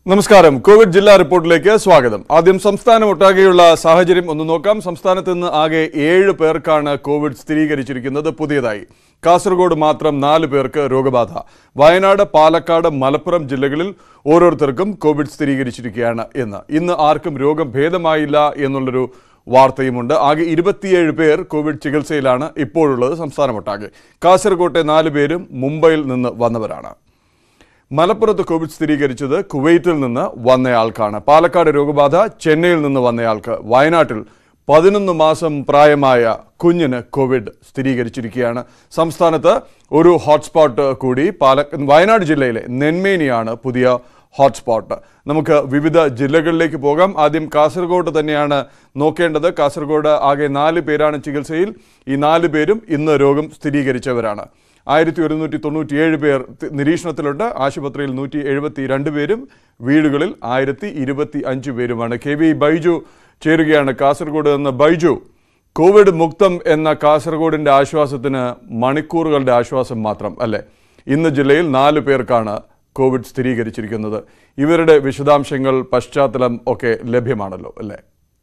നമസ്കാരം കോവിഡ് ജില്ലാ റിപ്പോർട്ടിലേക്ക് സ്വാഗതം ആദ്യം സംസ്ഥാനം ഒട്ടാകെയുള്ള സാഹചര്യം ഒന്ന് നോക്കാം സംസ്ഥാനത്ത് നിന്ന് ആകെ ഏഴ് പേർക്കാണ് കോവിഡ് സ്ഥിരീകരിച്ചിരിക്കുന്നത് പുതിയതായി കാസർഗോഡ് മാത്രം നാല് പേർക്ക് രോഗബാധ വയനാട് പാലക്കാട് മലപ്പുറം ജില്ലകളിൽ ഓരോരുത്തർക്കും കോവിഡ് സ്ഥിരീകരിച്ചിരിക്കുകയാണ് എന്ന് ഇന്ന് ആർക്കും രോഗം ഭേദമായില്ല എന്നുള്ളൊരു വാർത്തയുമുണ്ട് ആകെ ഇരുപത്തിയേഴ് പേർ കോവിഡ് ചികിത്സയിലാണ് ഇപ്പോഴുള്ളത് സംസ്ഥാനമൊട്ടാകെ കാസർകോട്ടെ നാല് പേരും മുംബൈയിൽ നിന്ന് വന്നവരാണ് മലപ്പുറത്ത് കോവിഡ് സ്ഥിരീകരിച്ചത് കുവൈറ്റിൽ നിന്ന് വന്നയാൾക്കാണ് പാലക്കാട് രോഗബാധ ചെന്നൈയിൽ നിന്ന് വന്നയാൾക്ക് വയനാട്ടിൽ പതിനൊന്ന് മാസം പ്രായമായ കുഞ്ഞിന് കോവിഡ് സ്ഥിരീകരിച്ചിരിക്കുകയാണ് സംസ്ഥാനത്ത് ഒരു ഹോട്ട്സ്പോട്ട് കൂടി പാല വയനാട് ജില്ലയിലെ നെന്മേനിയാണ് പുതിയ ഹോട്ട്സ്പോട്ട് നമുക്ക് വിവിധ ജില്ലകളിലേക്ക് പോകാം ആദ്യം കാസർഗോഡ് തന്നെയാണ് നോക്കേണ്ടത് കാസർഗോഡ് ആകെ നാല് പേരാണ് ചികിത്സയിൽ ഈ നാല് പേരും ഇന്ന് രോഗം സ്ഥിരീകരിച്ചവരാണ് ആയിരത്തി ഒരുന്നൂറ്റി തൊണ്ണൂറ്റിയേഴ് പേർ തി- നിരീക്ഷണത്തിലുണ്ട് ആശുപത്രിയിൽ നൂറ്റി എഴുപത്തി രണ്ട് പേരും വീടുകളിൽ ആയിരത്തി ഇരുപത്തി അഞ്ച് പേരുമാണ് കെ വി ബൈജു ചേരുകയാണ് കാസർഗോഡ് നിന്ന് ബൈജു കോവിഡ് മുക്തം എന്ന കാസർഗോഡിന്റെ ആശ്വാസത്തിന് മണിക്കൂറുകളുടെ ആശ്വാസം മാത്രം അല്ലേ ഇന്ന് ജില്ലയിൽ നാല് പേർക്കാണ് കോവിഡ് സ്ഥിരീകരിച്ചിരിക്കുന്നത് ഇവരുടെ വിശദാംശങ്ങൾ പശ്ചാത്തലം ഒക്കെ ലഭ്യമാണല്ലോ അല്ലേ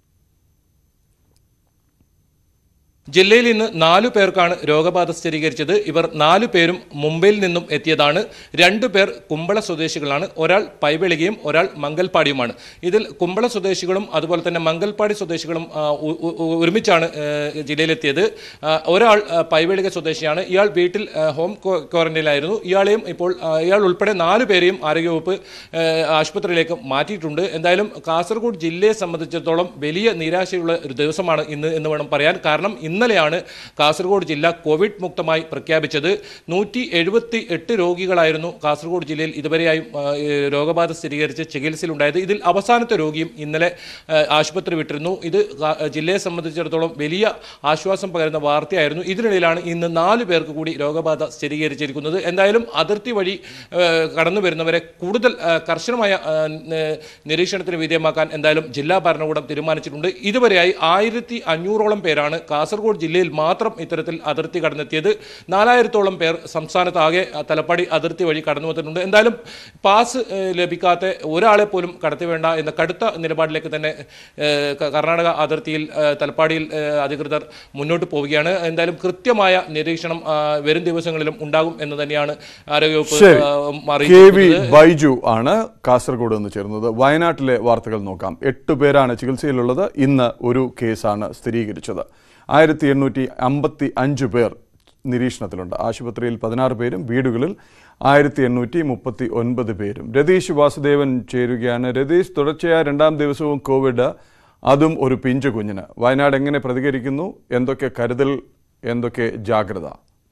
ജില്ലയിൽ ഇന്ന് നാലു പേർക്കാണ് രോഗബാധ സ്ഥിരീകരിച്ചത് ഇവർ നാലു പേരും മുംബൈയിൽ നിന്നും എത്തിയതാണ് രണ്ടു പേർ കുമ്പള സ്വദേശികളാണ് ഒരാൾ പൈവെളികയും ഒരാൾ മംഗൽപാടിയുമാണ് ഇതിൽ കുമ്പള സ്വദേശികളും അതുപോലെ തന്നെ മംഗൽപാടി സ്വദേശികളും ആ, ഉ- ഉ- ഉ- ഒരുമിച്ചാണ് ഏ, ജില്ലയിലെത്തിയത് ആ, ഒരാൾ ആ, പൈവെളിക സ്വദേശിയാണ് ഇയാൾ വീട്ടിൽ ആ, ഹോം ക്വാ- ക്വാറന്റൈനിലായിരുന്നു ഇയാളെയും ഇപ്പോൾ ആ, ഇയാൾ ഉൾപ്പെടെ നാലു പേരെയും ആരോഗ്യവകുപ്പ് ഏ, ആശുപത്രിയിലേക്ക് മാറ്റിയിട്ടുണ്ട് എന്തായാലും കാസർഗോഡ് ജില്ലയെ സംബന്ധിച്ചിടത്തോളം വലിയ നിരാശയുള്ള ഒരു ദിവസമാണ് ഇന്ന് എന്ന് വേണം പറയാൻ കാരണം ഇന്നലെയാണ് കാസർഗോഡ് ജില്ല കോവിഡ് മുക്തമായി പ്രഖ്യാപിച്ചത് നൂറ്റി എഴുപത്തി എട്ട് രോഗികളായിരുന്നു കാസർഗോഡ് ജില്ലയിൽ ഇതുവരെയായും ആ, ഏ, രോഗബാധ സ്ഥിരീകരിച്ച് ചികിത്സയിലുണ്ടായത് ഇതിൽ അവസാനത്തെ രോഗിയും ഇന്നലെ ആ, ആശുപത്രി വിട്ടിരുന്നു ഇത് കാ- ജില്ലയെ സംബന്ധിച്ചിടത്തോളം വലിയ ആശ്വാസം പകരുന്ന വാർത്തയായിരുന്നു ഇതിനിടയിലാണ് ഇന്ന് നാല് പേർക്ക് കൂടി രോഗബാധ സ്ഥിരീകരിച്ചിരിക്കുന്നത് എന്തായാലും അതിർത്തി വഴി ആ, കടന്നു വരുന്നവരെ കൂടുതൽ ആ, കർശനമായ ആ, ന- നിരീക്ഷണത്തിന് വിധേയമാക്കാൻ എന്തായാലും ജില്ലാ ഭരണകൂടം തീരുമാനിച്ചിട്ടുണ്ട് ഇതുവരെയായി ആയിരത്തി അഞ്ഞൂറോളം പേരാണ് കാസർഗോഡ് ജില്ലയിൽ മാത്രം ഇത്തരത്തിൽ അതിർത്തി കടന്നെത്തിയത് നാലായിരത്തോളം പേർ സംസ്ഥാനത്താകെ ആ, തലപ്പാടി അതിർത്തി വഴി കടന്നു വന്നിട്ടുണ്ട് എന്തായാലും പാസ് ഏ, ലഭിക്കാത്ത ഒരാളെ പോലും കടത്തി വേണ്ട എന്ന കടുത്ത നിലപാടിലേക്ക് തന്നെ ഏ, ക- കർണാടക അതിർത്തിയിൽ ഏ, തലപ്പാടിയിൽ ഏ, അധികൃതർ മുന്നോട്ട് പോവുകയാണ് എന്തായാലും കൃത്യമായ നിരീക്ഷണം ആ, വരും ദിവസങ്ങളിലും ഉണ്ടാകും എന്ന് തന്നെയാണ് ആരോഗ്യവകുപ്പ് ശരി ആ, കെ വി അറിയിച്ചിരിക്കുന്നത് ബൈജു ആണ് കാസർഗോഡ് നിന്ന് ചേർന്നത് വയനാട്ടിലെ വാർത്തകൾ നോക്കാം എട്ട് പേരാണ് ചികിത്സയിലുള്ളത് ഇന്ന് ഒരു കേസാണ് സ്ഥിരീകരിച്ചത് ആയിരത്തി എണ്ണൂറ്റി അമ്പത്തി അഞ്ച് പേർ നിരീക്ഷണത്തിലുണ്ട് ആശുപത്രിയിൽ പതിനാറ് പേരും വീടുകളിൽ ആയിരത്തി എണ്ണൂറ്റി മുപ്പത്തി ഒൻപത് പേരും രതീഷ് വാസുദേവൻ ചേരുകയാണ് രതീഷ് തുടർച്ചയായ രണ്ടാം ദിവസവും കോവിഡ് അതും ഒരു പിഞ്ചു കുഞ്ഞിന് വയനാട് എങ്ങനെ പ്രതികരിക്കുന്നു എന്തൊക്കെ കരുതൽ എന്തൊക്കെ ജാഗ്രത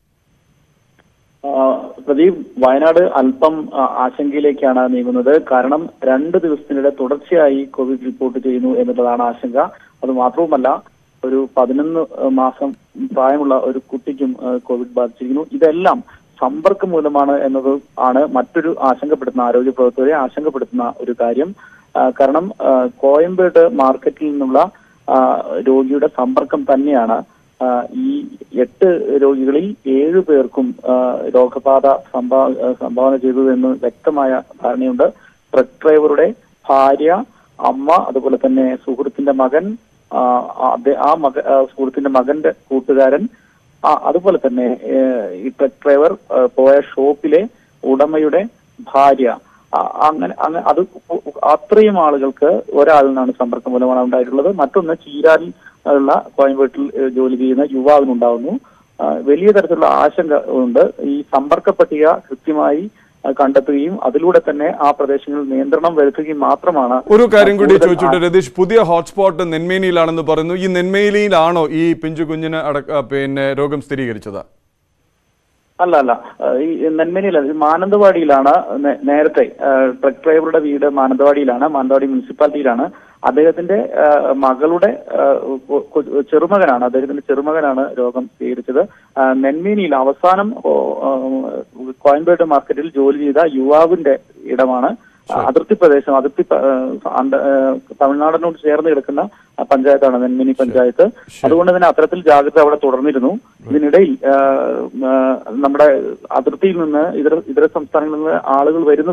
ആ, പ്രദീപ് വയനാട് അല്പം ആ, ആശങ്കയിലേക്കാണ് നീങ്ങുന്നത് കാരണം രണ്ട് ദിവസത്തിനിടെ തുടർച്ചയായി കോവിഡ് റിപ്പോർട്ട് ചെയ്യുന്നു എന്നുള്ളതാണ് ആശങ്ക അത് മാത്രവുമല്ല ഒരു പതിനൊന്ന് മാസം പ്രായമുള്ള ഒരു കുട്ടിക്കും ആ, കോവിഡ് ബാധിച്ചിരിക്കുന്നു ഇതെല്ലാം സമ്പർക്കം മൂലമാണ് എന്നത് ആണ് മറ്റൊരു ആശങ്കപ്പെടുത്തുന്ന ആരോഗ്യ പ്രവർത്തകരെ ആശങ്കപ്പെടുത്തുന്ന ഒരു കാര്യം ആ, കാരണം ആ, കോയമ്പേട് മാർക്കറ്റിൽ നിന്നുള്ള ആ, രോഗിയുടെ സമ്പർക്കം തന്നെയാണ് ആ, ഈ എട്ട് രോഗികളിൽ ഏഴു പേർക്കും ആ, രോഗബാധ സംഭാ ആ, സംഭാവന ചെയ്തതെന്ന് വ്യക്തമായ ധാരണയുണ്ട് ട്രക്ക് ഡ്രൈവറുടെ ഭാര്യ അമ്മ അതുപോലെ തന്നെ സുഹൃത്തിന്റെ മകൻ ആ, അദ്ദേ- ആ മക ആ, സുഹൃത്തിന്റെ മകന്റെ കൂട്ടുകാരൻ ആ, അതുപോലെ തന്നെ ഏ, ഈ ട്രക്ക് ഡ്രൈവർ ആ, പോയ ഷോപ്പിലെ ഉടമയുടെ ഭാര്യ ആ, അങ്ങനെ അങ്ങനെ അത് അത്രയും ആളുകൾക്ക് ഒരാളിൽ നിന്നാണ് സമ്പർക്കം മൂലമാണ് ഉണ്ടായിട്ടുള്ളത് മറ്റൊന്ന് ചീരാലിൽ ഉള്ള കോയമ്പേട്ടിൽ ഏ, ജോലി ചെയ്യുന്ന യുവാവിനുണ്ടാവുന്നു ആ, വലിയ തരത്തിലുള്ള ആശങ്ക ഉണ്ട് ഈ സമ്പർക്ക പട്ടിക കൃത്യമായി ആ, കണ്ടെത്തുകയും അതിലൂടെ തന്നെ ആ പ്രദേശങ്ങളിൽ നിയന്ത്രണം വരുത്തുകയും മാത്രമാണ് ഒരു കാര്യം കൂടി കൂടുതൽ ചോദിച്ചോട്ടെ രതീഷ് പുതിയ ഹോട്ട്സ്പോട്ട് നെന്മേനിയിലാണെന്ന് പറയുന്നു ഈ നെന്മേനിയിലാണോ ഈ പിഞ്ചു കുഞ്ഞിന് അടക്ക പിന്നെ രോഗം സ്ഥിരീകരിച്ചത് അല്ല അല്ല ഏഹ് ഈ നെന്മേനിയിലല്ല ഇത് മാനന്തവാടിയിലാണ് നേ- നേരത്തെ ഏഹ് ട്രക്ക് ഡ്രൈവറുടെ വീട് മാനന്തവാടിയിലാണ് മാനന്തവാടി മുനിസിപ്പാലിറ്റിയിലാണ് അദ്ദേഹത്തിന്റെ ഏഹ് മകളുടെ ഏഹ് കൊ- കൊ- ചെറുമകനാണ് അദ്ദേഹത്തിന്റെ ചെറുമകനാണ് രോഗം സ്വീകരിച്ചത് ഏഹ് നെന്മേനിയിൽ അവസാനം ഓ, ഏഹ് കോയമ്പേട് മാർക്കറ്റിൽ ജോലി ചെയ്ത യുവാവിന്റെ ഇടമാണ് അതിർത്തി പ്രദേശം അതിർത്തി പ- ഏഹ് അണ്ട- ഏഹ് തമിഴ്നാടിനോട് ചേർന്ന് കിടക്കുന്ന പഞ്ചായത്താണ് നെന്മിനി പഞ്ചായത്ത് അതുകൊണ്ട് തന്നെ അത്തരത്തിൽ ജാഗ്രത അവിടെ തുടർന്നിരുന്നു ഇതിനിടയിൽ ഏഹ്, ഏഹ്, നമ്മുടെ അതിർത്തിയിൽ നിന്ന് ഇതര ഇതര സംസ്ഥാനങ്ങളിൽ നിന്ന് ആളുകൾ വരുന്നതും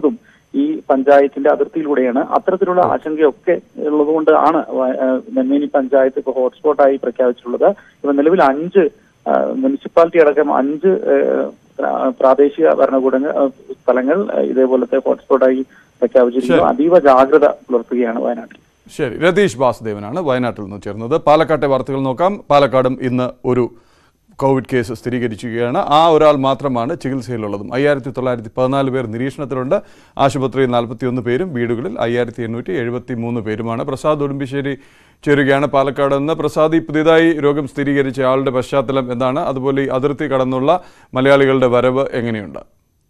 ഈ പഞ്ചായത്തിന്റെ അതിർത്തിയിലൂടെയാണ് അത്തരത്തിലുള്ള ആശങ്കയൊക്കെ ഉള്ളതുകൊണ്ട് ആണ് വ- ഏഹ് നെന്മേനി പഞ്ചായത്ത് ഇപ്പോൾ ഹോട്ട്സ്പോട്ടായി പ്രഖ്യാപിച്ചിട്ടുള്ളത് ഇപ്പൊ നിലവിൽ അഞ്ച് ഏഹ് മുനിസിപ്പാലിറ്റി അടക്കം അഞ്ച് ഏഹ് പ്രാ- പ്രാദേശിക ഭരണകൂടങ്ങൾ ഏഹ് സ്ഥലങ്ങൾ ഏഹ് ഇതേപോലത്തെ ഹോട്ട്സ്പോട്ടായി പ്രഖ്യാപിച്ചിരിക്കുന്നു ശരി. അതീവ ജാഗ്രത പുലർത്തുകയാണ് വയനാട്ടിൽ ശരി രതീഷ് വാസുദേവനാണ് വയനാട്ടിൽ നിന്ന് ചേർന്നത് പാലക്കാട്ടെ വാർത്തകൾ നോക്കാം പാലക്കാടും ഇന്ന് ഒരു കോവിഡ് കേസ് സ്ഥിരീകരിക്കുകയാണ് ആ ഒരാൾ മാത്രമാണ് ചികിത്സയിലുള്ളതും അയ്യായിരത്തി തൊള്ളായിരത്തി പതിനാല് പേർ നിരീക്ഷണത്തിലുണ്ട് ആശുപത്രിയിൽ നാൽപ്പത്തിയൊന്ന് പേരും വീടുകളിൽ അയ്യായിരത്തി എണ്ണൂറ്റി എഴുപത്തി മൂന്ന് പേരുമാണ് പ്രസാദ് ഉടുമ്പിശ്ശേരി ചേരുകയാണ് പാലക്കാട് നിന്ന് പ്രസാദ് ഈ പുതിയതായി രോഗം സ്ഥിരീകരിച്ച ആളുടെ പശ്ചാത്തലം എന്താണ് അതുപോലെ ഈ അതിർത്തി കടന്നുള്ള മലയാളികളുടെ വരവ് എങ്ങനെയുണ്ട്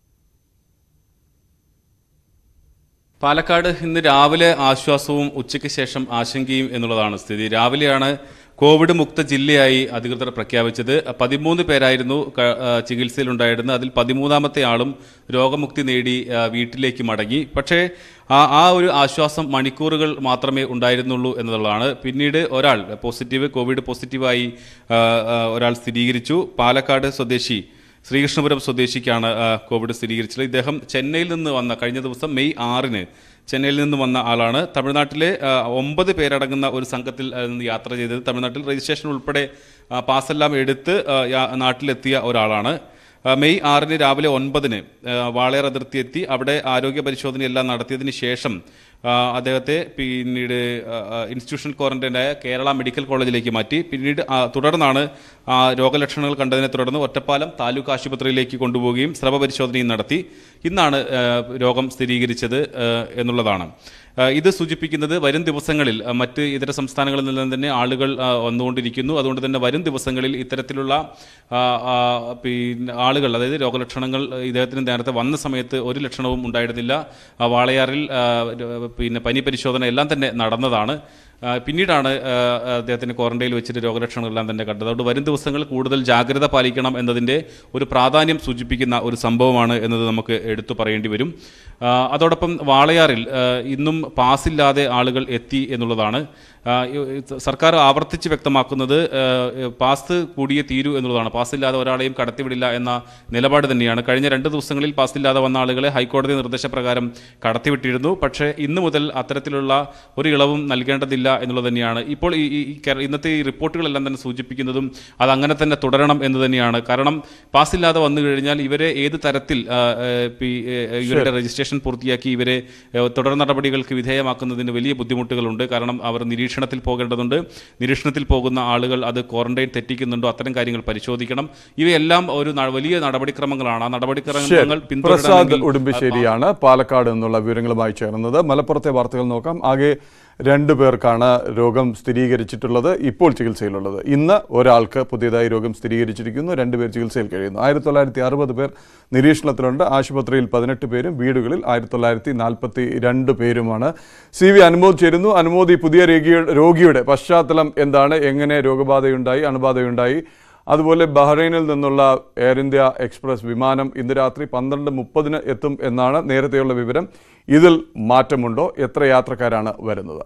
പാലക്കാട് ഇന്ന് രാവിലെ ആശ്വാസവും ഉച്ചയ്ക്ക് ശേഷം ആശങ്കയും എന്നുള്ളതാണ് സ്ഥിതി രാവിലെയാണ് കോവിഡ് മുക്ത ജില്ലയായി അധികൃതർ പ്രഖ്യാപിച്ചത് പതിമൂന്ന് പേരായിരുന്നു ക- ആ, ചികിത്സയിലുണ്ടായിരുന്നത് അതിൽ പതിമൂന്നാമത്തെ ആളും രോഗമുക്തി നേടി ആ, വീട്ടിലേക്ക് മടങ്ങി പക്ഷേ ആ ആ ഒരു ആശ്വാസം മണിക്കൂറുകൾ മാത്രമേ ഉണ്ടായിരുന്നുള്ളൂ എന്നുള്ളതാണ് പിന്നീട് ഒരാൾ പോസിറ്റീവ് കോവിഡ് പോസിറ്റീവായി ആ, ആ, ഒരാൾ സ്ഥിരീകരിച്ചു പാലക്കാട് സ്വദേശി ശ്രീകൃഷ്ണപുരം സ്വദേശിക്കാണ് ആ, കോവിഡ് സ്ഥിരീകരിച്ചത് ഇദ്ദേഹം ചെന്നൈയിൽ നിന്ന് വന്ന കഴിഞ്ഞ ദിവസം മെയ് ആറിന് ചെന്നൈയിൽ നിന്ന് വന്ന ആളാണ് തമിഴ്നാട്ടിലെ ആ, ഒമ്പത് പേരടങ്ങുന്ന ഒരു സംഘത്തിൽ ആ, നിന്ന് യാത്ര ചെയ്തത് തമിഴ്നാട്ടിൽ രജിസ്ട്രേഷൻ ഉൾപ്പെടെ ആ, പാസ്സെല്ലാം എടുത്ത് ആ, യാ- നാട്ടിലെത്തിയ ഒരാളാണ് ആ, മെയ് ആറിന് രാവിലെ ഒൻപതിന് ആ, വാളയാർ അതിർത്തി എത്തി അവിടെ ആരോഗ്യ പരിശോധനയെല്ലാം നടത്തിയതിന് ശേഷം ആ, അദ്ദേഹത്തെ പിന്നീട് ആ, ആ, ഇൻസ്റ്റിറ്റ്യൂഷണൽ ക്വാറന്റൈനായ കേരള മെഡിക്കൽ കോളേജിലേക്ക് മാറ്റി പിന്നീട് ആ, തുടർന്നാണ് ആ, രോഗലക്ഷണങ്ങൾ കണ്ടതിനെ തുടർന്ന് ഒറ്റപ്പാലം താലൂക്ക് ആശുപത്രിയിലേക്ക് കൊണ്ടുപോവുകയും സ്രവ പരിശോധനയും നടത്തി ഇന്നാണ് ആ, രോഗം സ്ഥിരീകരിച്ചത് ആ, എന്നുള്ളതാണ് ആ, ഇത് സൂചിപ്പിക്കുന്നത് വരും ദിവസങ്ങളിൽ ആ, മറ്റ് ഇതര സംസ്ഥാനങ്ങളിൽ നിന്ന് തന്നെ ആളുകൾ ആ, വന്നുകൊണ്ടിരിക്കുന്നു അതുകൊണ്ട് തന്നെ വരും ദിവസങ്ങളിൽ ഇത്തരത്തിലുള്ള ആ, ആ, പിന്നെ ആളുകൾ അതായത് രോഗലക്ഷണങ്ങൾ ഇദ്ദേഹത്തിന് നേരത്തെ വന്ന സമയത്ത് ഒരു ലക്ഷണവും ഉണ്ടായിരുന്നില്ല ആ, വാളയാറിൽ ആ, ര- പിന്നെ പനി പരിശോധന എല്ലാം തന്നെ നടന്നതാണ് ആ, പിന്നീടാണ് ആ, അദ്ദേഹത്തിന് ക്വാറന്റൈനിൽ വെച്ചിട്ട് രോഗലക്ഷണങ്ങളെല്ലാം തന്നെ കണ്ടത് അതുകൊണ്ട് വരും ദിവസങ്ങൾ കൂടുതൽ ജാഗ്രത പാലിക്കണം എന്നതിൻ്റെ ഒരു പ്രാധാന്യം സൂചിപ്പിക്കുന്ന ഒരു സംഭവമാണ് എന്നത് നമുക്ക് എടുത്തു പറയേണ്ടി വരും ആ, അതോടൊപ്പം വാളയാറിൽ ആ, ഇന്നും പാസില്ലാതെ ആളുകൾ എത്തി എന്നുള്ളതാണ് ആ, ഈ- ഈ സർക്കാർ ആവർത്തിച്ച് വ്യക്തമാക്കുന്നത് ആ, പാസ് കൂടിയേ തീരൂ എന്നുള്ളതാണ് പാസ്സില്ലാതെ ഒരാളെയും കടത്തിവിടില്ല എന്ന നിലപാട് തന്നെയാണ് കഴിഞ്ഞ രണ്ട് ദിവസങ്ങളിൽ പാസ്സില്ലാതെ വന്ന ആളുകളെ ഹൈക്കോടതി നിർദ്ദേശപ്രകാരം കടത്തിവിട്ടിരുന്നു പക്ഷേ ഇന്ന് മുതൽ അത്തരത്തിലുള്ള ഒരു ഇളവും നൽകേണ്ടതില്ല എന്നുള്ളത് തന്നെയാണ് ഇപ്പോൾ ഈ ഈ- ഈ കേര- ഇന്നത്തെ ഈ റിപ്പോർട്ടുകളെല്ലാം തന്നെ സൂചിപ്പിക്കുന്നതും അത് അങ്ങനെ തന്നെ തുടരണം എന്ന് തന്നെയാണ് കാരണം പാസ്സില്ലാതെ വന്നു കഴിഞ്ഞാൽ ഇവരെ ഏത് തരത്തിൽ ആ, ആ, പി- ഏ, ഇവരുടെ രജിസ്ട്രേഷൻ പൂർത്തിയാക്കി ഇവരെ ഏ, തുടർ നടപടികൾക്ക് വിധേയമാക്കുന്നതിന് വലിയ ബുദ്ധിമുട്ടുകളുണ്ട് കാരണം അവർ നിരീക്ഷണത്തിൽ പോകേണ്ടതുണ്ട് നിരീക്ഷണത്തിൽ പോകുന്ന ആളുകൾ അത് ക്വാറന്റൈൻ തെറ്റിക്കുന്നുണ്ടോ അത്തരം കാര്യങ്ങൾ പരിശോധിക്കണം ഇവയെല്ലാം ഒരു ന- വലിയ നടപടിക്രമങ്ങളാണ് ആ ശരി നടപടിക്രമങ്ങൾ പ്രസാദ് പിന്തുടരണമെങ്കിൽ ഉടുമ്പിശ്ശേരിയാണ് പാലക്കാട് നിന്നുള്ള വിവരങ്ങളുമായി ചേർന്നത് മലപ്പുറത്തെ വാർത്തകൾ നോക്കാം ആകെ രണ്ടു പേർക്കാണ് രോഗം സ്ഥിരീകരിച്ചിട്ടുള്ളത് ഇപ്പോൾ ചികിത്സയിലുള്ളത് ഇന്ന് ഒരാൾക്ക് പുതിയതായി രോഗം സ്ഥിരീകരിച്ചിരിക്കുന്നു രണ്ടുപേർ ചികിത്സയിൽ കഴിയുന്നു ആയിരത്തി തൊള്ളായിരത്തി അറുപത് പേർ നിരീക്ഷണത്തിലുണ്ട് ആശുപത്രിയിൽ പതിനെട്ട് പേരും വീടുകളിൽ ആയിരത്തി തൊള്ളായിരത്തി നാൽപ്പത്തി രണ്ട് പേരുമാണ് സി വി അനുമോദ് ചേരുന്നു അനുമോദ് ഈ പുതിയ രോഗിയുടെ രോഗിയുടെ പശ്ചാത്തലം എന്താണ് എങ്ങനെ രോഗബാധയുണ്ടായി അണുബാധയുണ്ടായി അതുപോലെ ബഹ്റൈനിൽ നിന്നുള്ള എയർ ഇന്ത്യ എക്സ്പ്രസ് വിമാനം ഇന്ന് രാത്രി പന്ത്രണ്ട് മുപ്പതിന് എത്തും എന്നാണ് നേരത്തെയുള്ള വിവരം ഇതിൽ മാറ്റമുണ്ടോ എത്ര യാത്രക്കാരാണ് വരുന്നത്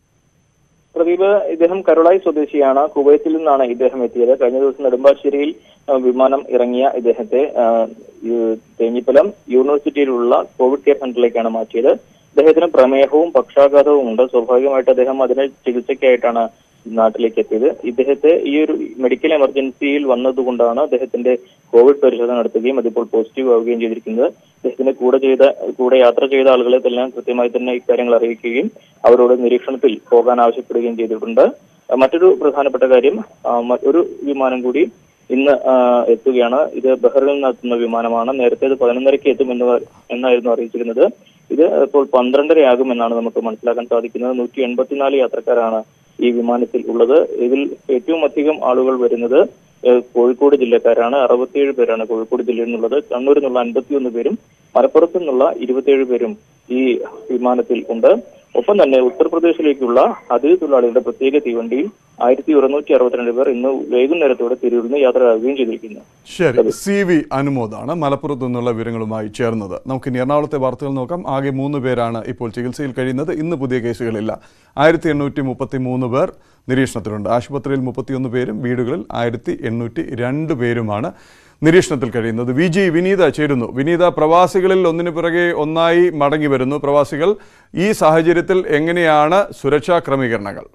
പ്രദീപ് ഇദ്ദേഹം കരുളായി സ്വദേശിയാണ് കുവൈത്തിൽ നിന്നാണ് ഇദ്ദേഹം എത്തിയത് കഴിഞ്ഞ ദിവസം നെടുമ്പാശ്ശേരിയിൽ ആ, വിമാനം ഇറങ്ങിയ ഇദ്ദേഹത്തെ ആ, ഈ തേഞ്ഞിപ്പലം യൂണിവേഴ്സിറ്റിയിലുള്ള കോവിഡ് കെയർ സെന്ററിലേക്കാണ് മാറ്റിയത് അദ്ദേഹത്തിന് പ്രമേഹവും പക്ഷാഘാതവും ഉണ്ട് സ്വാഭാവികമായിട്ട് അദ്ദേഹം അതിന് ചികിത്സയ്ക്കായിട്ടാണ് നാട്ടിലേക്ക് എത്തിയത് ഇദ്ദേഹത്തെ ഈ ഒരു മെഡിക്കൽ എമർജൻസിയിൽ വന്നതുകൊണ്ടാണ് അദ്ദേഹത്തിന്റെ കോവിഡ് പരിശോധന നടത്തുകയും അതിപ്പോൾ പോസിറ്റീവ് ആവുകയും ചെയ്തിരിക്കുന്നത് അദ്ദേഹത്തിന്റെ കൂടെ ചെയ്ത കൂടെ യാത്ര ചെയ്ത ആളുകളെ എല്ലാം കൃത്യമായി തന്നെ ഇക്കാര്യങ്ങൾ അറിയിക്കുകയും അവരോട് നിരീക്ഷണത്തിൽ പോകാൻ ആവശ്യപ്പെടുകയും ചെയ്തിട്ടുണ്ട് ആ, മറ്റൊരു പ്രധാനപ്പെട്ട കാര്യം ആ, മ- ഒരു വിമാനം കൂടി ഇന്ന് ആ, എത്തുകയാണ് ഇത് ബഹ്റിനിൽ നിന്ന് എത്തുന്ന വിമാനമാണ് നേരത്തെ ഇത് പതിനൊന്നരയ്ക്ക് എത്തും എന്ന് എന്നായിരുന്നു അറിയിച്ചിരുന്നത് ഇത് ഇപ്പോൾ പന്ത്രണ്ടരയാകും എന്നാണ് നമുക്ക് മനസ്സിലാക്കാൻ സാധിക്കുന്നത് നൂറ്റി എൺപത്തിനാല് യാത്രക്കാരാണ് ഈ വിമാനത്തിൽ ഉള്ളത് ഇതിൽ ഏറ്റവും അധികം ആളുകൾ വരുന്നത് ഏഹ്, കോഴിക്കോട് ജില്ലക്കാരാണ് അറുപത്തിയേഴ് പേരാണ് കോഴിക്കോട് ജില്ലയിൽ നിന്നുള്ളത് കണ്ണൂരിൽ നിന്നുള്ള അൻപത്തിയൊന്ന് പേരും മലപ്പുറത്തു നിന്നുള്ള ഇരുപത്തിയേഴ് പേരും ഈ വിമാനത്തിൽ ഉണ്ട് ഒപ്പം തന്നെ ഉത്തർപ്രദേശിലേക്കുള്ള അതിഥി തൊഴിലാളികളുടെ പ്രത്യേക തീവണ്ടിയിൽ ആയിരത്തി ഒരുന്നൂറ്റി അറുപത്തിരണ്ട് പേർ ഇന്ന് വൈകുന്നേരത്തോടെ തിരൂരിൽ നിന്ന് യാത്രയാകുകയും ചെയ്തിരിക്കുന്നു ശരി സി വി അനുമോദാണ് മലപ്പുറത്തു നിന്നുള്ള വിവരങ്ങളുമായി ചേർന്നത് നമുക്ക് ഇനി എറണാകുളത്തെ വാർത്തകൾ നോക്കാം ആകെ മൂന്ന് പേരാണ് ഇപ്പോൾ ചികിത്സയിൽ കഴിയുന്നത് ഇന്ന് പുതിയ കേസുകളില്ല ആയിരത്തി എണ്ണൂറ്റി മുപ്പത്തി മൂന്ന് പേർ നിരീക്ഷണത്തിലുണ്ട് ആശുപത്രിയിൽ മുപ്പത്തിയൊന്ന് പേരും വീടുകളിൽ ആയിരത്തി എണ്ണൂറ്റി രണ്ട് പേരുമാണ് നിരീക്ഷണത്തിൽ കഴിയുന്നത് വി ജി വിനീത ചേരുന്നു വിനീത പ്രവാസികളിൽ ഒന്നിനു പിറകെ ഒന്നായി മടങ്ങി വരുന്നു പ്രവാസികൾ ഈ സാഹചര്യത്തിൽ എങ്ങനെയാണ് സുരക്ഷാ ക്രമീകരണങ്ങൾ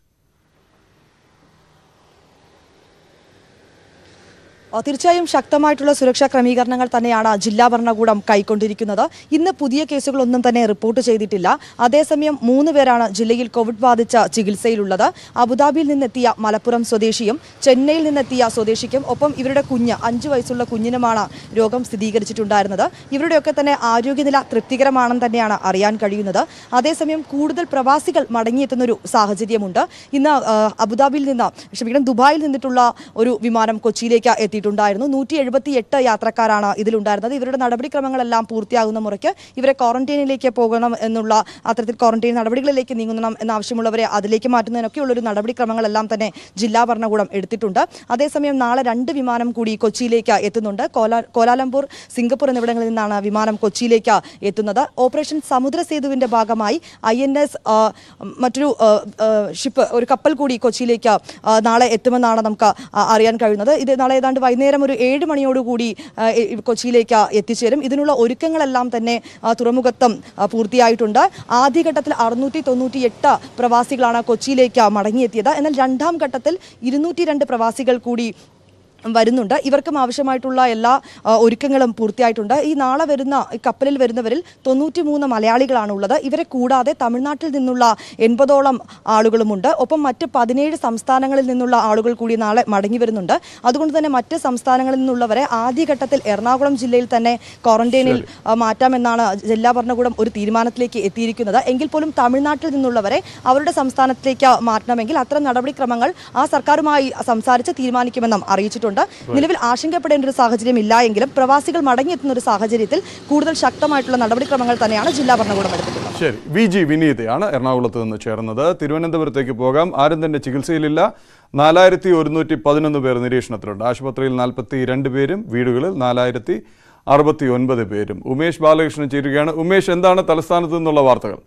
ആ, തീർച്ചയായും ശക്തമായിട്ടുള്ള സുരക്ഷാ ക്രമീകരണങ്ങൾ തന്നെയാണ് ജില്ലാ ഭരണകൂടം കൈക്കൊണ്ടിരിക്കുന്നത് ഇന്ന് പുതിയ കേസുകളൊന്നും തന്നെ റിപ്പോർട്ട് ചെയ്തിട്ടില്ല അതേസമയം മൂന്ന് പേരാണ് ജില്ലയിൽ കോവിഡ് ബാധിച്ച ചികിത്സയിലുള്ളത് അബുദാബിയിൽ നിന്നെത്തിയ മലപ്പുറം സ്വദേശിയും ചെന്നൈയിൽ നിന്നെത്തിയ സ്വദേശിക്കും ഒപ്പം ഇവരുടെ കുഞ്ഞ് അഞ്ചു വയസ്സുള്ള കുഞ്ഞിനുമാണ് രോഗം സ്ഥിരീകരിച്ചിട്ടുണ്ടായിരുന്നത് ഇവരുടെയൊക്കെ തന്നെ ആരോഗ്യനില തൃപ്തികരമാണെന്ന് തന്നെയാണ് അറിയാൻ കഴിയുന്നത് അതേസമയം കൂടുതൽ പ്രവാസികൾ മടങ്ങിയെത്തുന്ന ഒരു സാഹചര്യമുണ്ട് ഇന്ന് ആ, അബുദാബിയിൽ നിന്ന് ക്ഷമിക്കണം ദുബായിൽ നിന്നിട്ടുള്ള ഒരു വിമാനം കൊച്ചിയിലേക്ക് എത്തിയിട്ടുണ്ടായിരുന്നു നൂറ്റി എഴുപത്തി എട്ട് യാത്രക്കാരാണ് ഇതിലുണ്ടായിരുന്നത് ഇവരുടെ നടപടിക്രമങ്ങളെല്ലാം പൂർത്തിയാകുന്ന മുറയ്ക്ക് ഇവരെ ക്വാറന്റൈനിലേക്ക് പോകണം എന്നുള്ള അത്തരത്തിൽ ക്വാറന്റൈൻ നടപടികളിലേക്ക് നീങ്ങണം എന്നാവശ്യമുള്ളവരെ അതിലേക്ക് മാറ്റുന്നതിനൊക്കെയുള്ള ഒരു നടപടിക്രമങ്ങളെല്ലാം തന്നെ ജില്ലാ ഭരണകൂടം എടുത്തിട്ടുണ്ട് അതേസമയം നാളെ രണ്ട് വിമാനം കൂടി കൊച്ചിയിലേക്ക് എത്തുന്നുണ്ട് കോലാ കോലാലംപൂർ സിംഗപ്പൂർ എന്നിവിടങ്ങളിൽ നിന്നാണ് വിമാനം കൊച്ചിയിലേക്ക് എത്തുന്നത് ഓപ്പറേഷൻ സമുദ്ര സേതുവിന്റെ ഭാഗമായി ഐ എൻ എസ് മറ്റൊരു ആ, ആ, ഷിപ്പ് ഒരു കപ്പൽ കൂടി കൊച്ചിയിലേക്ക് ആ, നാളെ എത്തുമെന്നാണ് നമുക്ക് ആ, അറിയാൻ കഴിയുന്നത് ഇത് നാളെ ഏതാണ്ട് വൈകുന്നേരം ഒരു ഏഴ് മണിയോടുകൂടി ആ, എ- കൊച്ചിയിലേക്ക് എത്തിച്ചേരും ഇതിനുള്ള ഒരുക്കങ്ങളെല്ലാം തന്നെ ആ, തുറമുഖത്തും ആ, പൂർത്തിയായിട്ടുണ്ട് ആദ്യഘട്ടത്തിൽ അറുന്നൂറ്റി തൊണ്ണൂറ്റി എട്ട് പ്രവാസികളാണ് കൊച്ചിയിലേക്ക് മടങ്ങിയെത്തിയത് എന്നാൽ രണ്ടാം ഘട്ടത്തിൽ ഇരുന്നൂറ്റി രണ്ട് പ്രവാസികൾ കൂടി വരുന്നുണ്ട് ഇവർക്കും ആവശ്യമായിട്ടുള്ള എല്ലാ ആ, ഒരുക്കങ്ങളും പൂർത്തിയായിട്ടുണ്ട് ഈ നാളെ വരുന്ന ഈ കപ്പലിൽ വരുന്നവരിൽ തൊണ്ണൂറ്റി മൂന്ന് മലയാളികളാണ് ഉള്ളത് ഇവരെ കൂടാതെ തമിഴ്നാട്ടിൽ നിന്നുള്ള എൺപതോളം ആളുകളുമുണ്ട് ഒപ്പം മറ്റ് പതിനേഴ് സംസ്ഥാനങ്ങളിൽ നിന്നുള്ള ആളുകൾ കൂടി നാളെ മടങ്ങി വരുന്നുണ്ട് അതുകൊണ്ട് തന്നെ മറ്റ് സംസ്ഥാനങ്ങളിൽ നിന്നുള്ളവരെ ആദ്യഘട്ടത്തിൽ എറണാകുളം ജില്ലയിൽ തന്നെ ക്വാറന്റൈനിൽ ആ, മാറ്റാമെന്നാണ് ജില്ലാ ഭരണകൂടം ഒരു തീരുമാനത്തിലേക്ക് എത്തിയിരിക്കുന്നത് എങ്കിൽ പോലും തമിഴ്നാട്ടിൽ നിന്നുള്ളവരെ അവരുടെ സംസ്ഥാനത്തിലേക്ക് മാറ്റണമെങ്കിൽ അത്തരം നടപടിക്രമങ്ങൾ ആ സർക്കാരുമായി സംസാരിച്ച് തീരുമാനിക്കുമെന്നും അറിയിച്ചിട്ടുണ്ട് നിലവിൽ ആശങ്കപ്പെടേണ്ട ഒരു സാഹചര്യം ഇല്ല എങ്കിലും പ്രവാസികൾ മടങ്ങിയെത്തുന്ന ഒരു സാഹചര്യത്തിൽ കൂടുതൽ ശക്തമായിട്ടുള്ള നടപടിക്രമങ്ങൾ തന്നെയാണ് ജില്ലാ ഭരണകൂടം എടുത്തിട്ടുള്ളത് ശരി വി ജി വിനീതയാണ് എറണാകുളത്ത് നിന്ന് ചേർന്നത് തിരുവനന്തപുരത്തേക്ക് പോകാം ആരും തന്നെ ചികിത്സയിലില്ല നാലായിരത്തി ഒരുന്നൂറ്റി പതിനൊന്ന് പേർ നിരീക്ഷണത്തിലുണ്ട് ആശുപത്രിയിൽ നാൽപ്പത്തി രണ്ട് പേരും വീടുകളിൽ നാലായിരത്തി അറുപത്തി ഒൻപത് പേരും ഉമേഷ് ബാലകൃഷ്ണൻ ചേരുകയാണ് ഉമേഷ് എന്താണ് തലസ്ഥാനത്ത് നിന്നുള്ള വാർത്തകൾ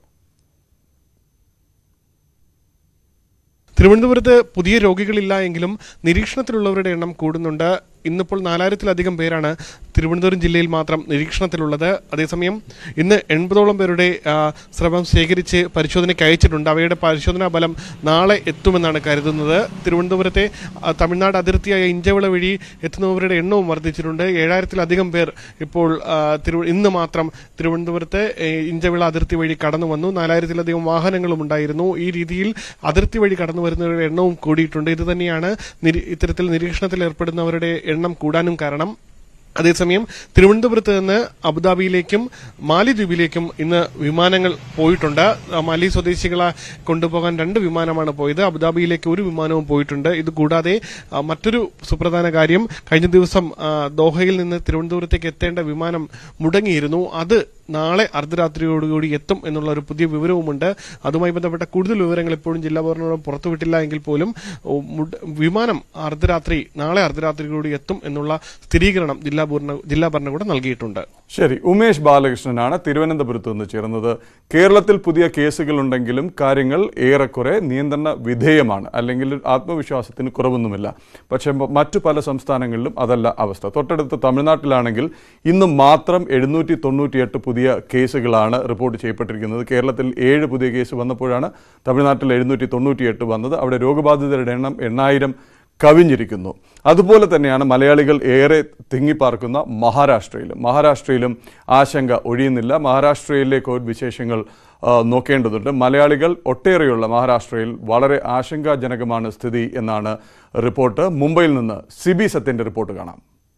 തിരുവനന്തപുരത്ത് പുതിയ രോഗികളില്ല എങ്കിലും നിരീക്ഷണത്തിലുള്ളവരുടെ എണ്ണം കൂടുന്നുണ്ട് ഇന്നിപ്പോൾ നാലായിരത്തിലധികം പേരാണ് തിരുവനന്തപുരം ജില്ലയിൽ മാത്രം നിരീക്ഷണത്തിലുള്ളത് അതേസമയം ഇന്ന് എൺപതോളം പേരുടെ ആ, സ്രവം ശേഖരിച്ച് പരിശോധനയ്ക്ക് അയച്ചിട്ടുണ്ട് അവയുടെ പരിശോധനാ ഫലം നാളെ എത്തുമെന്നാണ് കരുതുന്നത് തിരുവനന്തപുരത്തെ ആ, തമിഴ്നാട് അതിർത്തിയായ ഇഞ്ചവിള വഴി എത്തുന്നവരുടെ എണ്ണവും വർദ്ധിച്ചിട്ടുണ്ട് ഏഴായിരത്തിലധികം പേർ ഇപ്പോൾ ആ, തിരു ഇന്ന് മാത്രം തിരുവനന്തപുരത്ത് ഏ, ഇഞ്ചവിള അതിർത്തി വഴി കടന്നു വന്നു നാലായിരത്തിലധികം വാഹനങ്ങളും ഉണ്ടായിരുന്നു ഈ രീതിയിൽ അതിർത്തി വഴി കടന്നു വരുന്നവരുടെ എണ്ണവും കൂടിയിട്ടുണ്ട് ഇത് തന്നെയാണ് നിരീ- ഇത്തരത്തിൽ നിരീക്ഷണത്തിൽ ഏർപ്പെടുന്നവരുടെ എണ്ണം കൂടാനും കാരണം അതേസമയം തിരുവനന്തപുരത്ത് നിന്ന് അബുദാബിയിലേക്കും മാലിദ്വീപിലേക്കും ഇന്ന് വിമാനങ്ങൾ പോയിട്ടുണ്ട് ആ, മാലി സ്വദേശികളെ കൊണ്ടുപോകാൻ രണ്ട് വിമാനമാണ് പോയത് അബുദാബിയിലേക്ക് ഒരു വിമാനവും പോയിട്ടുണ്ട് ഇത് കൂടാതെ ആ, മറ്റൊരു സുപ്രധാന കാര്യം കഴിഞ്ഞ ദിവസം ആ, ദോഹയിൽ നിന്ന് തിരുവനന്തപുരത്തേക്ക് എത്തേണ്ട വിമാനം മുടങ്ങിയിരുന്നു അത് നാളെ അർദ്ധരാത്രിയോടുകൂടി എത്തും എന്നുള്ള ഒരു പുതിയ വിവരവുമുണ്ട് അതുമായി ബന്ധപ്പെട്ട കൂടുതൽ വിവരങ്ങൾ ഇപ്പോഴും ജില്ലാ ഭരണകൂടം പുറത്തുവിട്ടില്ല എങ്കിൽ പോലും ഓ, മുട- വിമാനം അർദ്ധരാത്രി നാളെ അർദ്ധരാത്രിയോടുകൂടി എത്തും എന്നുള്ള സ്ഥിരീകരണം ജില്ലാ ഭരണ ജില്ലാ ഭരണകൂടം നൽകിയിട്ടുണ്ട് ശരി ഉമേഷ് ബാലകൃഷ്ണനാണ് തിരുവനന്തപുരത്ത് നിന്ന് ചേർന്നത് കേരളത്തിൽ പുതിയ കേസുകളുണ്ടെങ്കിലും കാര്യങ്ങൾ ഏറെക്കുറെ നിയന്ത്രണ വിധേയമാണ് അല്ലെങ്കിൽ ആത്മവിശ്വാസത്തിന് കുറവൊന്നുമില്ല പക്ഷേ മ- മറ്റു പല സംസ്ഥാനങ്ങളിലും അതല്ല അവസ്ഥ തൊട്ടടുത്ത തമിഴ്നാട്ടിലാണെങ്കിൽ ഇന്ന് മാത്രം എഴുന്നൂറ്റി തൊണ്ണൂറ്റിയെട്ട് പുതിയ കേസുകളാണ് റിപ്പോർട്ട് ചെയ്യപ്പെട്ടിരിക്കുന്നത് കേരളത്തിൽ ഏഴ് പുതിയ കേസ് വന്നപ്പോഴാണ് തമിഴ്നാട്ടിൽ എഴുന്നൂറ്റി തൊണ്ണൂറ്റിയെട്ട് വന്നത് അവിടെ രോഗബാധിതരുടെ എണ്ണം എണ്ണായിരം കവിഞ്ഞിരിക്കുന്നു അതുപോലെ തന്നെയാണ് മലയാളികൾ ഏറെ തിങ്ങിപ്പാർക്കുന്ന മഹാരാഷ്ട്രയിലും മഹാരാഷ്ട്രയിലും ആശങ്ക ഒഴിയുന്നില്ല മഹാരാഷ്ട്രയിലെ കോവിഡ് വിശേഷങ്ങൾ ആ, നോക്കേണ്ടതുണ്ട് മലയാളികൾ ഒട്ടേറെയുള്ള മഹാരാഷ്ട്രയിൽ വളരെ ആശങ്കാജനകമാണ് സ്ഥിതി എന്നാണ് റിപ്പോർട്ട് മുംബൈയിൽ നിന്ന് സിബി സത്യന്റെ റിപ്പോർട്ട് കാണാം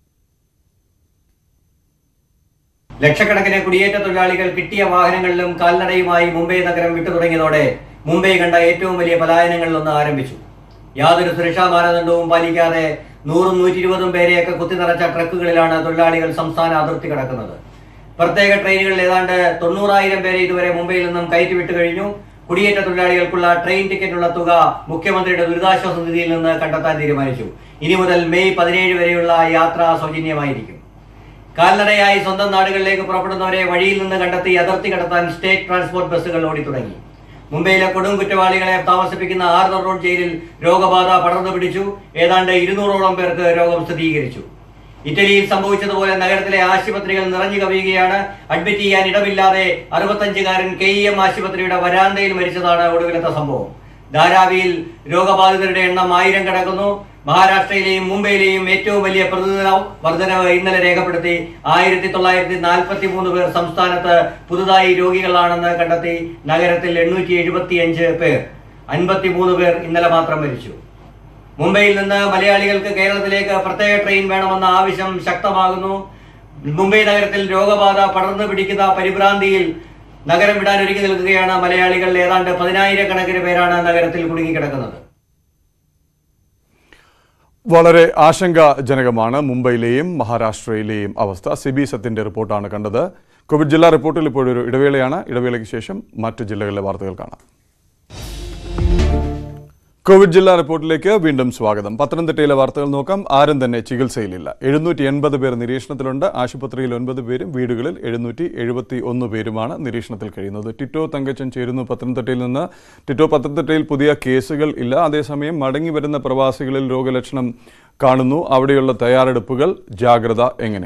ലക്ഷക്കണക്കിന് കുടിയേറ്റ തൊഴിലാളികൾ കിട്ടിയ വാഹനങ്ങളിലും കാൽനടയുമായി മുംബൈ നഗരം വിട്ടു തുടങ്ങിയതോടെ മുംബൈ കണ്ട ഏറ്റവും വലിയ പലായനങ്ങളിലൊന്ന് ആരംഭിച്ചു യാതൊരു സുരക്ഷാ മാനദണ്ഡവും പാലിക്കാതെ നൂറും നൂറ്റി ഇരുപതും പേരെയൊക്കെ കുത്തി നിറച്ച ട്രക്കുകളിലാണ് തൊഴിലാളികൾ സംസ്ഥാന അതിർത്തി കടക്കുന്നത് പ്രത്യേക ട്രെയിനുകളിൽ ഏതാണ്ട് തൊണ്ണൂറായിരം പേരെ ഇതുവരെ മുംബൈയിൽ നിന്നും കയറ്റി വിട്ടു കഴിഞ്ഞു കുടിയേറ്റ തൊഴിലാളികൾക്കുള്ള ട്രെയിൻ ടിക്കറ്റിനുള്ള തുക മുഖ്യമന്ത്രിയുടെ ദുരിതാശ്വാസ നിധിയിൽ നിന്ന് കണ്ടെത്താൻ തീരുമാനിച്ചു ഇനി മുതൽ മെയ് പതിനേഴ് വരെയുള്ള യാത്ര സൗജന്യമായിരിക്കും കാൽനടയായി സ്വന്തം നാടുകളിലേക്ക് പുറപ്പെടുന്നവരെ വഴിയിൽ നിന്ന് കണ്ടെത്തി അതിർത്തി കടത്താൻ സ്റ്റേറ്റ് ട്രാൻസ്പോർട്ട് ബസ്സുകൾ ഓടിത്തുടങ്ങി മുംബൈയിലെ കൊടും കുറ്റവാളികളെ താമസിപ്പിക്കുന്ന ആർദർ റോഡ് ജയിലിൽ രോഗബാധ പടർന്നു പിടിച്ചു ഏതാണ്ട് ഇരുന്നൂറോളം പേർക്ക് രോഗം സ്ഥിരീകരിച്ചു ഇറ്റലിയിൽ സംഭവിച്ചതുപോലെ നഗരത്തിലെ ആശുപത്രികൾ നിറഞ്ഞു കവിയുകയാണ് അഡ്മിറ്റ് ചെയ്യാൻ ഇടമില്ലാതെ അറുപത്തഞ്ചുകാരൻ കെ ഇ എം ആശുപത്രിയുടെ വരാന്തയിൽ മരിച്ചതാണ് ഒടുവിലത്തെ സംഭവം ധാരാവിയിൽ രോഗബാധിതരുടെ എണ്ണം ആയിരം കടക്കുന്നു മഹാരാഷ്ട്രയിലെയും മുംബൈയിലെയും ഏറ്റവും വലിയ പ്രതിദിന വർധനവ് ഇന്നലെ രേഖപ്പെടുത്തി ആയിരത്തി തൊള്ളായിരത്തി നാൽപ്പത്തി മൂന്ന് പേർ സംസ്ഥാനത്ത് പുതുതായി രോഗികളാണെന്ന് കണ്ടെത്തി നഗരത്തിൽ എണ്ണൂറ്റി എഴുപത്തി അഞ്ച് പേർ അൻപത്തിമൂന്ന് പേർ ഇന്നലെ മാത്രം മരിച്ചു മുംബൈയിൽ നിന്ന് മലയാളികൾക്ക് കേരളത്തിലേക്ക് പ്രത്യേക ട്രെയിൻ വേണമെന്ന ആവശ്യം ശക്തമാകുന്നു മുംബൈ നഗരത്തിൽ രോഗബാധ പടർന്നു പിടിക്കുന്ന പരിഭ്രാന്തിയിൽ നഗരം വിടാൻ ഒരുങ്ങി നിൽക്കുകയാണ് മലയാളികൾ ഏതാണ്ട് പതിനായിരക്കണക്കിന് പേരാണ് നഗരത്തിൽ കുടുങ്ങിക്കിടക്കുന്നത് വളരെ ആശങ്കാജനകമാണ് മുംബൈയിലെയും മഹാരാഷ്ട്രയിലെയും അവസ്ഥ സിബി സത്യന്റെ റിപ്പോർട്ടാണ് കണ്ടത് കോവിഡ് ജില്ലാ റിപ്പോർട്ടിൽ ഇപ്പോഴൊരു ഇടവേളയാണ് ഇടവേളയ്ക്ക് ശേഷം മറ്റു ജില്ലകളിലെ വാർത്തകൾ കാണാം കോവിഡ് ജില്ലാ റിപ്പോർട്ടിലേക്ക് വീണ്ടും സ്വാഗതം പത്തനംതിട്ടയിലെ വാർത്തകൾ നോക്കാം ആരും തന്നെ ചികിത്സയിലില്ല എഴുന്നൂറ്റി എൺപത് പേർ നിരീക്ഷണത്തിലുണ്ട് ആശുപത്രിയിൽ ഒൻപത് പേരും വീടുകളിൽ എഴുന്നൂറ്റി എഴുപത്തി ഒന്ന് പേരുമാണ് നിരീക്ഷണത്തിൽ കഴിയുന്നത് ടിറ്റോ തങ്കച്ചൻ ചേരുന്നു പത്തനംതിട്ടയിൽ നിന്ന് ടിറ്റോ പത്തനംതിട്ടയിൽ പുതിയ കേസുകൾ ഇല്ല അതേസമയം മടങ്ങി വരുന്ന പ്രവാസികളിൽ രോഗലക്ഷണം കാണുന്നു അവിടെയുള്ള തയ്യാറെടുപ്പുകൾ ജാഗ്രത എങ്ങനെ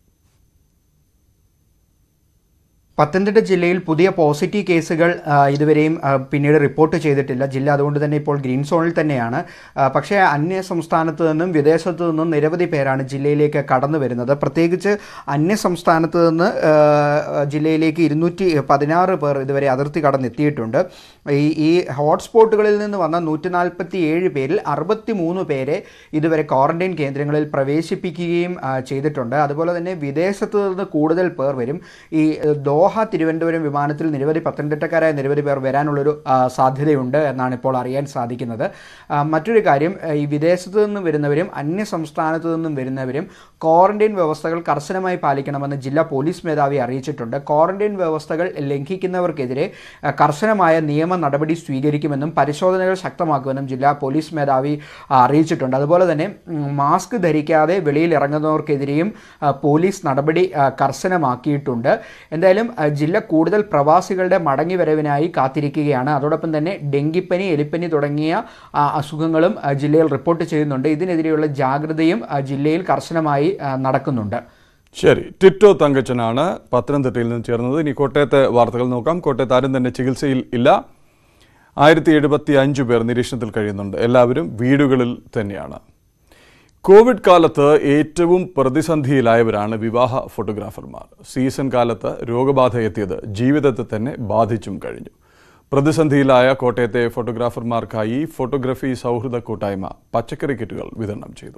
പത്തനംതിട്ട ജില്ലയിൽ പുതിയ പോസിറ്റീവ് കേസുകൾ ആ, ഇതുവരെയും ആ, പിന്നീട് റിപ്പോർട്ട് ചെയ്തിട്ടില്ല ജില്ല അതുകൊണ്ട് തന്നെ ഇപ്പോൾ ഗ്രീൻ സോണിൽ തന്നെയാണ് ആ, പക്ഷേ അന്യ സംസ്ഥാനത്ത് നിന്നും വിദേശത്തു നിന്നും നിരവധി പേരാണ് ജില്ലയിലേക്ക് കടന്നു വരുന്നത് പ്രത്യേകിച്ച് അന്യ സംസ്ഥാനത്ത് നിന്ന് ആ, ജില്ലയിലേക്ക് ഇരുന്നൂറ്റി പതിനാറ് പേർ ഇതുവരെ അതിർത്തി കടന്നെത്തിയിട്ടുണ്ട് ഈ ഈ ഹോട്ട്സ്പോട്ടുകളിൽ നിന്ന് വന്ന നൂറ്റി നാൽപ്പത്തി ഏഴ് പേരിൽ അറുപത്തി മൂന്ന് പേരെ ഇതുവരെ ക്വാറന്റൈൻ കേന്ദ്രങ്ങളിൽ പ്രവേശിപ്പിക്കുകയും ആ, ചെയ്തിട്ടുണ്ട് അതുപോലെ തന്നെ വിദേശത്ത് നിന്ന് കൂടുതൽ പേർ വരും ഈ ഏഹ്, ദോഹ തിരുവനന്തപുരം വിമാനത്തിൽ നിരവധി പത്തനംതിട്ടക്കാരായ നിരവധി പേർ വരാനുള്ളൊരു ആ, സാധ്യതയുണ്ട് എന്നാണ് ഇപ്പോൾ അറിയാൻ സാധിക്കുന്നത് ആ, മറ്റൊരു കാര്യം ഏഹ്, ഈ വിദേശത്ത് നിന്ന് വരുന്നവരും അന്യ സംസ്ഥാനത്ത് നിന്നും വരുന്നവരും ക്വാറന്റൈൻ വ്യവസ്ഥകൾ കർശനമായി പാലിക്കണമെന്ന് ജില്ലാ പോലീസ് മേധാവി അറിയിച്ചിട്ടുണ്ട് ക്വാറന്റൈൻ വ്യവസ്ഥകൾ ലംഘിക്കുന്നവർക്കെതിരെ ആ, കർശനമായ നിയമ നടപടി സ്വീകരിക്കുമെന്നും പരിശോധനകൾ ശക്തമാക്കുമെന്നും ജില്ലാ പോലീസ് മേധാവി ആ, അറിയിച്ചിട്ടുണ്ട് അതുപോലെ തന്നെ ഉം, മാസ്ക് ധരിക്കാതെ വെളിയിൽ ഇറങ്ങുന്നവർക്കെതിരെയും ആ, പോലീസ് നടപടി ആ, കർശനമാക്കിയിട്ടുണ്ട് എന്തായാലും ആ, ജില്ല കൂടുതൽ പ്രവാസികളുടെ മടങ്ങിവരവിനായി കാത്തിരിക്കുകയാണ് അതോടൊപ്പം തന്നെ ഡെങ്കിപ്പനി എലിപ്പനി തുടങ്ങിയ ആ, അസുഖങ്ങളും ആ, ജില്ലയിൽ റിപ്പോർട്ട് ചെയ്യുന്നുണ്ട് ഇതിനെതിരെയുള്ള ജാഗ്രതയും ആ, ജില്ലയിൽ കർശനമായി ആ, നടക്കുന്നുണ്ട് ശരി ടിറ്റോ തങ്കച്ചനാണ് പത്തനംതിട്ടയിൽ നിന്ന് ചേർന്നത് ഇനി കോട്ടയത്തെ വാർത്തകൾ നോക്കാം കോട്ടയത്ത് ആരും തന്നെ ചികിത്സയിൽ ഇല്ല ആയിരത്തി എഴുപത്തി അഞ്ച് പേർ നിരീക്ഷണത്തിൽ കഴിയുന്നുണ്ട് എല്ലാവരും വീടുകളിൽ തന്നെയാണ് കോവിഡ് കാലത്ത് ഏറ്റവും പ്രതിസന്ധിയിലായവരാണ് വിവാഹ ഫോട്ടോഗ്രാഫർമാർ സീസൺ കാലത്ത് രോഗബാധ എത്തിയത് ജീവിതത്തെ തന്നെ ബാധിച്ചും കഴിഞ്ഞു പ്രതിസന്ധിയിലായ കോട്ടയത്തെ ഫോട്ടോഗ്രാഫർമാർക്കായി ഫോട്ടോഗ്രഫി സൗഹൃദ കൂട്ടായ്മ പച്ചക്കറി കിറ്റുകൾ വിതരണം ചെയ്തു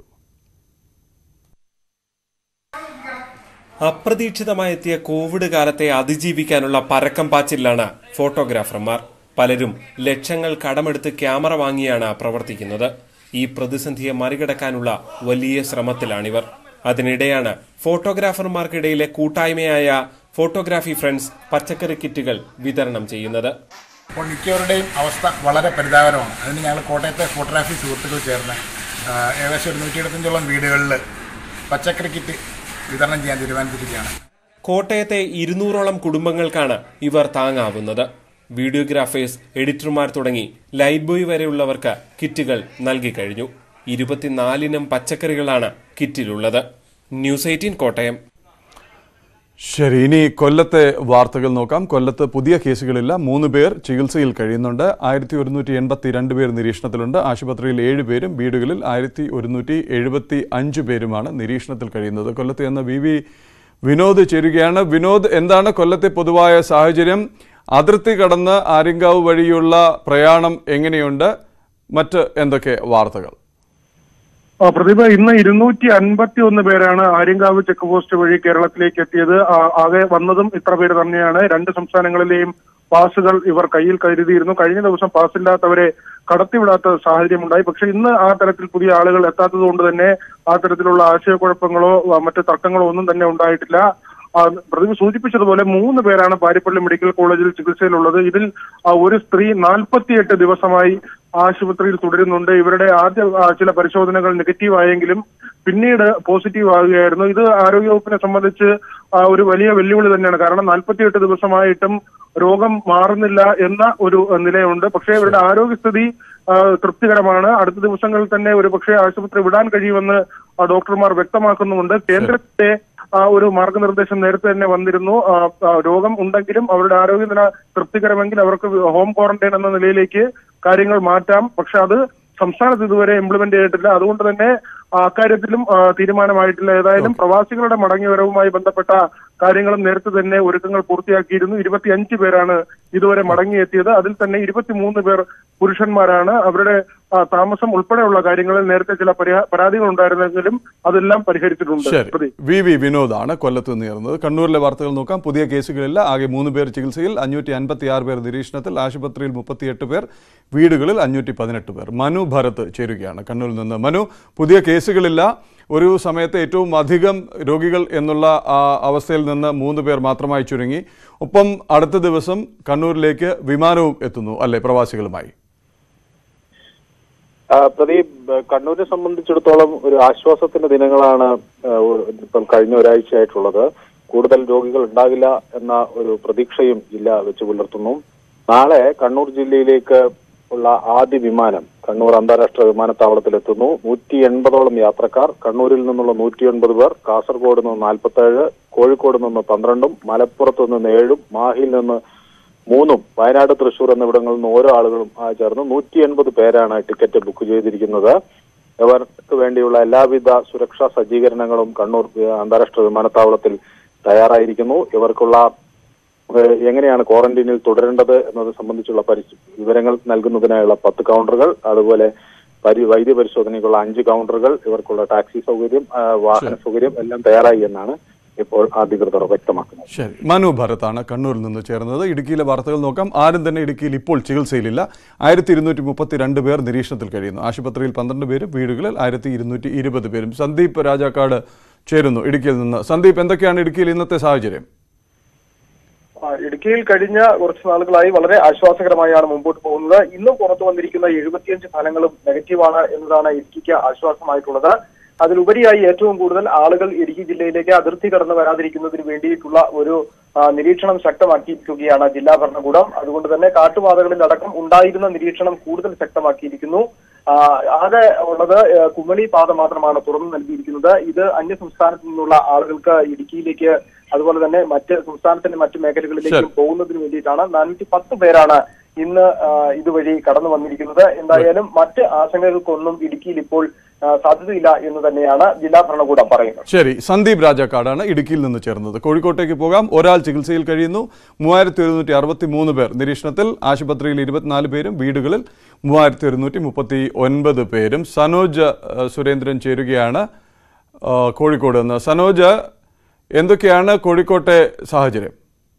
അപ്രതീക്ഷിതമായെത്തിയ കോവിഡ് കാലത്തെ അതിജീവിക്കാനുള്ള പരക്കം പാച്ചിലാണ് ഫോട്ടോഗ്രാഫർമാർ പലരും ലക്ഷങ്ങൾ കടമെടുത്ത് ക്യാമറ വാങ്ങിയാണ് പ്രവർത്തിക്കുന്നത് ഈ പ്രതിസന്ധിയെ മറികടക്കാനുള്ള വലിയ ശ്രമത്തിലാണിവർ അതിനിടെയാണ് ഫോട്ടോഗ്രാഫർമാർക്കിടയിലെ കൂട്ടായ്മയായ ഫോട്ടോഗ്രാഫി ഫ്രണ്ട്സ് പച്ചക്കറി കിറ്റുകൾ വിതരണം ചെയ്യുന്നത് അപ്പോൾ മിക്കവരുടെയും അവസ്ഥ വളരെ പരിതാപകരമാണ് അതിന് ഞങ്ങൾ കോട്ടയത്തെ ഫോട്ടോഗ്രാഫി സുഹൃത്തുക്കൾ ചേർന്ന് ആ, ഏകദേശം ഒരു നൂറ്റി എഴുപത്തഞ്ചോളം വീടുകളിൽ പച്ചക്കറി കിറ്റ് വിതരണം ചെയ്യാൻ തീരുമാനിച്ചിരിക്കുകയാണ് കോട്ടയത്തെ ഇരുന്നൂറോളം കുടുംബങ്ങൾക്കാണ് ഇവർ താങ്ങാവുന്നത് വീഡിയോഗ്രാഫേഴ്സ് എഡിറ്റർമാർ തുടങ്ങി ലൈറ്റ് ബോയ് വരെയുള്ളവർക്ക് കിറ്റുകൾ നൽകി കഴിഞ്ഞു ഇരുപത്തിനാലിനം പച്ചക്കറികളാണ് കിറ്റിലുള്ളത് ന്യൂസ് എയ്റ്റീൻ കോട്ടയം ശരി ഇനി കൊല്ലത്തെ വാർത്തകൾ നോക്കാം കൊല്ലത്ത് പുതിയ കേസുകളില്ല മൂന്ന് പേർ ചികിത്സയിൽ കഴിയുന്നുണ്ട് ആയിരത്തി ഒരുന്നൂറ്റി എൺപത്തി രണ്ട് പേർ നിരീക്ഷണത്തിലുണ്ട് ആശുപത്രിയിൽ ഏഴ് പേരും വീടുകളിൽ ആയിരത്തി ഒരുന്നൂറ്റി എഴുപത്തി അഞ്ച് പേരുമാണ് നിരീക്ഷണത്തിൽ കഴിയുന്നത് കൊല്ലത്ത് എന്ന വി വി വിനോദ് ചേരുകയാണ് വിനോദ് എന്താണ് കൊല്ലത്തെ പൊതുവായ സാഹചര്യം അതിർത്തി കടന്ന് ആര്യങ്കാവ് വഴിയുള്ള പ്രയാണം എങ്ങനെയുണ്ട് മറ്റ് എന്തൊക്കെ വാർത്തകൾ ആ, പ്രതിഭ ഇന്ന് ഇരുന്നൂറ്റി അൻപത്തി ഒന്ന് പേരാണ് ആര്യങ്കാവ് ചെക്ക് പോസ്റ്റ് വഴി കേരളത്തിലേക്ക് എത്തിയത് ആ, ആകെ വന്നതും ഇത്ര പേര് തന്നെയാണ് രണ്ട് സംസ്ഥാനങ്ങളിലെയും പാസുകൾ ഇവർ കയ്യിൽ കരുതിയിരുന്നു കഴിഞ്ഞ ദിവസം പാസില്ലാത്തവരെ കടത്തിവിടാത്ത സാഹചര്യമുണ്ടായി പക്ഷെ ഇന്ന് ആ തരത്തിൽ പുതിയ ആളുകൾ എത്താത്തത് കൊണ്ട് തന്നെ ആ തരത്തിലുള്ള ആശയക്കുഴപ്പങ്ങളോ ആ, മറ്റ് തർക്കങ്ങളോ ഒന്നും തന്നെ ഉണ്ടായിട്ടില്ല ആ, പ്രതിഭ സൂചിപ്പിച്ചതുപോലെ മൂന്ന് പേരാണ് പാരിപ്പള്ളി മെഡിക്കൽ കോളേജിൽ ചികിത്സയിലുള്ളത് ഇതിൽ ആ, ഒരു സ്ത്രീ നാൽപ്പത്തിയെട്ട് ദിവസമായി ആശുപത്രിയിൽ തുടരുന്നുണ്ട് ഇവരുടെ ആദ്യ ആ, ചില പരിശോധനകൾ നെഗറ്റീവ് ആയെങ്കിലും പിന്നീട് പോസിറ്റീവ് ആകുകയായിരുന്നു ഇത് ആരോഗ്യവകുപ്പിനെ സംബന്ധിച്ച് ആ, ഒരു വലിയ വെല്ലുവിളി തന്നെയാണ് കാരണം നാൽപ്പത്തിയെട്ട് ദിവസമായിട്ടും രോഗം മാറുന്നില്ല എന്ന ഒരു ആ, നിലയുണ്ട് പക്ഷേ ഇവരുടെ ആരോഗ്യസ്ഥിതി ആ, തൃപ്തികരമാണ് അടുത്ത ദിവസങ്ങളിൽ തന്നെ ഒരു പക്ഷേ ആശുപത്രി വിടാൻ കഴിയുമെന്ന് ആ, ഡോക്ടർമാർ വ്യക്തമാക്കുന്നുമുണ്ട് കേന്ദ്രത്തെ ആ, ഒരു മാർഗനിർദ്ദേശം നേരത്തെ തന്നെ വന്നിരുന്നു ആ, ആ, രോഗം ഉണ്ടെങ്കിലും അവരുടെ ആരോഗ്യനില തൃപ്തികരമെങ്കിൽ അവർക്ക് ഹോം ക്വാറന്റൈൻ എന്ന നിലയിലേക്ക് കാര്യങ്ങൾ മാറ്റാം പക്ഷെ അത് സംസ്ഥാനത്ത് ഇതുവരെ ഇംപ്ലിമെന്റ് ചെയ്തിട്ടില്ല അതുകൊണ്ട് തന്നെ ആ, അക്കാര്യത്തിലും ആ, തീരുമാനമായിട്ടില്ല ഏതായാലും പ്രവാസികളുടെ മടങ്ങിവരവുമായി ബന്ധപ്പെട്ട കാര്യങ്ങളും നേരത്തെ തന്നെ ഒരുക്കങ്ങൾ പൂർത്തിയാക്കിയിരുന്നു ഇരുപത്തിയഞ്ച് പേരാണ് ഇതുവരെ മടങ്ങിയെത്തിയത് അതിൽ തന്നെ ഇരുപത്തിമൂന്ന് പേർ പുരുഷന്മാരാണ് അവരുടെ ആ, താമസം ഉൾപ്പെടെയുള്ള കാര്യങ്ങളിൽ നേരത്തെ ചില പരാ- പരാതികൾ ഉണ്ടായിരുന്നെങ്കിലും അതെല്ലാം പരിഹരിച്ചിട്ടുണ്ട് ശരി പ്രതി വി വി വിനോദാണ് കൊല്ലത്ത് നിന്ന് ചേർന്നത് കണ്ണൂരിലെ വാർത്തകൾ നോക്കാം പുതിയ കേസുകളില്ല ആകെ മൂന്ന് പേർ ചികിത്സയിൽ അഞ്ഞൂറ്റി അൻപത്തി ആറ് പേർ നിരീക്ഷണത്തിൽ ആശുപത്രിയിൽ മുപ്പത്തിയെട്ട് പേർ വീടുകളിൽ അഞ്ഞൂറ്റി പതിനെട്ട് പേർ മനു ഭരത് ചേരുകയാണ് കണ്ണൂരിൽ നിന്ന് മനു പുതിയ കേസുകളില്ല ഒരു സമയത്ത് ഏറ്റവും അധികം രോഗികൾ എന്നുള്ള ആ, അവസ്ഥയിൽ നിന്ന് മൂന്ന് പേർ മാത്രമായി ചുരുങ്ങി ഒപ്പം അടുത്ത ദിവസം കണ്ണൂരിലേക്ക് വിമാനവും എത്തുന്നു അല്ലെ പ്രവാസികളുമായി ആ, പ്രദീപ് കണ്ണൂരിനെ സംബന്ധിച്ചിടത്തോളം ഒരു ആശ്വാസത്തിന്റെ ദിനങ്ങളാണ് ആ, ഒ- ഇപ്പം കഴിഞ്ഞ ഒരാഴ്ചയായിട്ടുള്ളത് കൂടുതൽ രോഗികൾ ഉണ്ടാകില്ല എന്ന ഒരു പ്രതീക്ഷയും ജില്ല വെച്ച് പുലർത്തുന്നു നാളെ കണ്ണൂർ ജില്ലയിലേക്ക് ഉള്ള ആദ്യ വിമാനം കണ്ണൂർ അന്താരാഷ്ട്ര വിമാനത്താവളത്തിൽ എത്തുന്നു നൂറ്റി എൺപതോളം യാത്രക്കാർ കണ്ണൂരിൽ നിന്നുള്ള നൂറ്റി എൺപത് പേർ കാസർഗോഡ് നിന്ന് നാൽപ്പത്തേഴ് കോഴിക്കോട് നിന്ന് പന്ത്രണ്ടും മലപ്പുറത്ത് നിന്ന് ഏഴും മാഹിയിൽ നിന്ന് മൂന്നും വയനാട് തൃശൂർ എന്നിവിടങ്ങളിൽ നിന്ന് ഓരോ ആളുകളും ആ, ചേർന്ന് നൂറ്റി എൺപത് പേരാണ് ടിക്കറ്റ് ബുക്ക് ചെയ്തിരിക്കുന്നത് ഇവർക്ക് വേണ്ടിയുള്ള എല്ലാവിധ സുരക്ഷാ സജ്ജീകരണങ്ങളും കണ്ണൂർ ഏഹ്, അന്താരാഷ്ട്ര വിമാനത്താവളത്തിൽ തയ്യാറായിരിക്കുന്നു ഇവർക്കുള്ള ഏഹ്, എങ്ങനെയാണ് ക്വാറന്റീനിൽ തുടരേണ്ടത് എന്നത് സംബന്ധിച്ചുള്ള പരിശ വിവരങ്ങൾ നൽകുന്നതിനായുള്ള പത്ത് കൗണ്ടറുകൾ അതുപോലെ പരി വൈദ്യ പരിശോധനയ്ക്കുള്ള അഞ്ച് കൗണ്ടറുകൾ ഇവർക്കുള്ള ടാക്സി സൗകര്യം ആ, വാഹന സൗകര്യം എല്ലാം തയ്യാറായി എന്നാണ് ഇപ്പോൾ അധികൃതർ വ്യക്തമാക്കുന്നത് ശരി മനു ഭരത്താണ് കണ്ണൂരിൽ നിന്ന് ചേർന്നത് ഇടുക്കിയിലെ വാർത്തകൾ നോക്കാം ആരും തന്നെ ഇടുക്കിയിൽ ഇപ്പോൾ ചികിത്സയിലില്ല ആയിരത്തി ഇരുന്നൂറ്റി മുപ്പത്തി രണ്ട് പേർ നിരീക്ഷണത്തിൽ കഴിയുന്നു ആശുപത്രിയിൽ പന്ത്രണ്ട് പേരും വീടുകളിൽ ആയിരത്തി ഇരുന്നൂറ്റി ഇരുപത് പേരും സന്ദീപ് രാജാക്കാട് ചേരുന്നു ഇടുക്കിയിൽ നിന്ന് സന്ദീപ് എന്തൊക്കെയാണ് ഇടുക്കിയിൽ ഇന്നത്തെ സാഹചര്യം ആ, ഇടുക്കിയിൽ കഴിഞ്ഞ കുറച്ച് നാളുകളായി വളരെ ആശ്വാസകരമായാണ് മുമ്പോട്ട് പോകുന്നത് ഇന്നും പുറത്തു വന്നിരിക്കുന്ന എഴുപത്തിയഞ്ച് ഫലങ്ങളും നെഗറ്റീവാണ് എന്നതാണ് ഇടുക്കിക്ക് ആശ്വാസമായിട്ടുള്ളത് അതിലുപരിയായി ഏറ്റവും കൂടുതൽ ആളുകൾ ഇടുക്കി ജില്ലയിലേക്ക് അതിർത്തി കടന്നു വരാതിരിക്കുന്നതിന് വേണ്ടിയിട്ടുള്ള ഒരു ആ, നിരീക്ഷണം ശക്തമാക്കിയിരിക്കുകയാണ് ജില്ലാ ഭരണകൂടം അതുകൊണ്ട് തന്നെ കാട്ടുപാതകളിൽ അടക്കം ഉണ്ടായിരുന്ന നിരീക്ഷണം കൂടുതൽ ശക്തമാക്കിയിരിക്കുന്നു ആ, ആകെ ഉള്ളത് ആ, കുമളി പാത മാത്രമാണ് തുറന്നു നൽകിയിരിക്കുന്നത് ഇത് അന്യ സംസ്ഥാനത്തു നിന്നുള്ള ആളുകൾക്ക് ഇടുക്കിയിലേക്ക് അതുപോലെ തന്നെ മറ്റ് സംസ്ഥാനത്തിന്റെ മറ്റു മേഖലകളിലേക്കും പോകുന്നതിന് വേണ്ടിയിട്ടാണ് നാനൂറ്റി പത്ത് പേരാണ് ഇന്ന് ആ, ഇതുവഴി കടന്നു വന്നിരിക്കുന്നത് എന്തായാലും മറ്റ് ആശങ്കകൾക്കൊന്നും ഇടുക്കിയിൽ ഇപ്പോൾ ആ, സാധ്യതയില്ല എന്ന് തന്നെയാണ് ജില്ലാ ഭരണകൂടം പറയുന്നത് ശരി സന്ദീപ് രാജാക്കാടാണ് ഇടുക്കിയിൽ നിന്ന് ചേർന്നത് കോഴിക്കോട്ടേക്ക് പോകാം ഒരാൾ ചികിത്സയിൽ കഴിയുന്നു മൂവായിരത്തി ഒരുന്നൂറ്റി അറുപത്തി മൂന്ന് പേർ നിരീക്ഷണത്തിൽ ആശുപത്രിയിൽ ഇരുപത്തിനാല് പേരും വീടുകളിൽ മൂവായിരത്തി ഒരുന്നൂറ്റി മുപ്പത്തി ഒൻപത് പേരും സനോജ് ഏഹ്, സുരേന്ദ്രൻ ചേരുകയാണ് ആ, കോഴിക്കോട് നിന്ന് സനോജ് എന്തൊക്കെയാണ് കോഴിക്കോട്ടെ സാഹചര്യം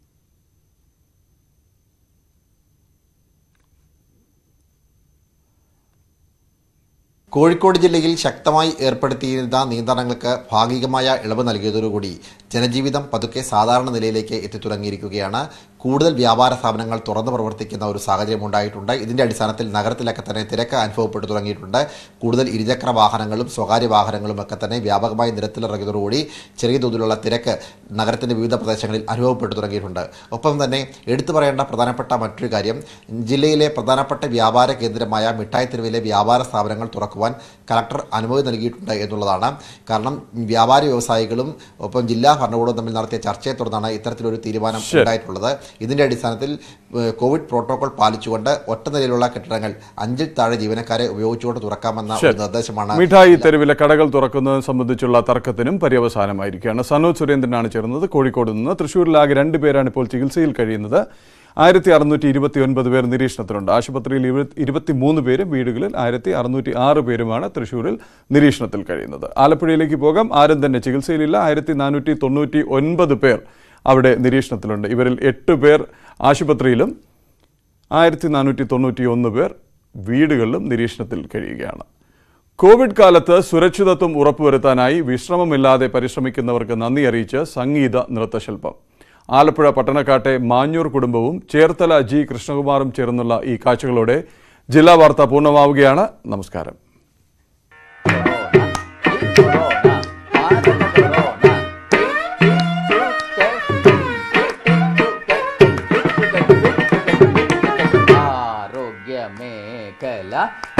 കോഴിക്കോട് ജില്ലയിൽ ശക്തമായി ഏർപ്പെടുത്തിയിരുന്ന നിയന്ത്രണങ്ങൾക്ക് ഭാഗികമായ ഇളവ് നൽകിയതോടുകൂടി ജനജീവിതം പതുക്കെ സാധാരണ നിലയിലേക്ക് എത്തിത്തുടങ്ങിയിരിക്കുകയാണ് കൂടുതൽ വ്യാപാര സ്ഥാപനങ്ങൾ തുറന്നു പ്രവർത്തിക്കുന്ന ഒരു സാഹചര്യം ഉണ്ടായിട്ടുണ്ട് ഇതിന്റെ അടിസ്ഥാനത്തിൽ നഗരത്തിലൊക്കെ തന്നെ തിരക്ക് അനുഭവപ്പെട്ടു തുടങ്ങിയിട്ടുണ്ട് കൂടുതൽ ഇരുചക്ര വാഹനങ്ങളും സ്വകാര്യ വാഹനങ്ങളും ഒക്കെ തന്നെ വ്യാപകമായി നിരത്തിലിറങ്ങിയതോടുകൂടി ചെറിയ തോതിലുള്ള തിരക്ക് നഗരത്തിന്റെ വിവിധ പ്രദേശങ്ങളിൽ അനുഭവപ്പെട്ടു തുടങ്ങിയിട്ടുണ്ട് ഒപ്പം തന്നെ എടുത്തു പറയേണ്ട പ്രധാനപ്പെട്ട മറ്റൊരു കാര്യം ജില്ലയിലെ പ്രധാനപ്പെട്ട വ്യാപാര കേന്ദ്രമായ മിഠായി തെരുവിലെ വ്യാപാര സ്ഥാപനങ്ങൾ തുറക്കുവാൻ കലക്ടർ അനുമതി നൽകിയിട്ടുണ്ട് എന്നുള്ളതാണ് കാരണം വ്യാപാരി വ്യവസായികളും ഒപ്പം ജില്ലാ ഭരണകൂടവും തമ്മിൽ നടത്തിയ ചർച്ചയെ തുടർന്നാണ് ഇത്തരത്തിലൊരു തീരുമാനം ശരി. ഉണ്ടായിട്ടുള്ളത് ഇതിന്റെ അടിസ്ഥാനത്തിൽ ഏഹ്, കോവിഡ് പ്രോട്ടോകോൾ പാലിച്ചുകൊണ്ട് ഒറ്റ നിലയിലുള്ള കെട്ടിടങ്ങൾ അഞ്ചിൽ താഴെ ജീവനക്കാരെ ഉപയോഗിച്ചുകൊണ്ട് തുറക്കാമെന്ന ഒരു ശരി. നിർദ്ദേശമാണ് മിഠായി തെരുവിലെ കടകൾ തുറക്കുന്നത് സംബന്ധിച്ചുള്ള തർക്കത്തിനും പര്യവസാനമായിരിക്കുകയാണ് സനോജ് സുരേന്ദ്രനാണ് ചേർന്നത് കോഴിക്കോട് നിന്ന് തൃശ്ശൂരിലാകെ രണ്ട് പേരാണ് ഇപ്പോൾ ചികിത്സയിൽ കഴിയുന്നത് ആയിരത്തി അറുന്നൂറ്റി ഇരുപത്തി ഒൻപത് പേർ നിരീക്ഷണത്തിലുണ്ട് ആശുപത്രിയിൽ ഇരുപത്തിമൂന്ന് പേരും വീടുകളിൽ ആയിരത്തി അറുന്നൂറ്റി ആറ് പേരുമാണ് തൃശ്ശൂരിൽ നിരീക്ഷണത്തിൽ കഴിയുന്നത് ആലപ്പുഴയിലേക്ക് പോകാം ആരും തന്നെ ചികിത്സയിലില്ല ആയിരത്തി നാനൂറ്റി തൊണ്ണൂറ്റി ഒൻപത് പേർ അവിടെ നിരീക്ഷണത്തിലുണ്ട് ഇവരിൽ എട്ട് പേർ ആശുപത്രിയിലും ആയിരത്തി നാനൂറ്റി തൊണ്ണൂറ്റി ഒന്ന് പേർ വീടുകളിലും നിരീക്ഷണത്തിൽ കഴിയുകയാണ് കോവിഡ് കാലത്ത് സുരക്ഷിതത്വം ഉറപ്പുവരുത്താനായി വിശ്രമമില്ലാതെ പരിശ്രമിക്കുന്നവർക്ക് നന്ദി അറിയിച്ച് സംഗീത നൃത്തശില്പം ആലപ്പുഴ പട്ടണക്കാട്ടെ മാഞ്ഞൂർ കുടുംബവും ചേർത്തല ജി കൃഷ്ണകുമാറും ചേർന്നുള്ള ഈ കാഴ്ചകളോടെ ജില്ലാ വാർത്ത പൂർണ്ണമാവുകയാണ് നമസ്കാരം ആരോഗ്യമേഖല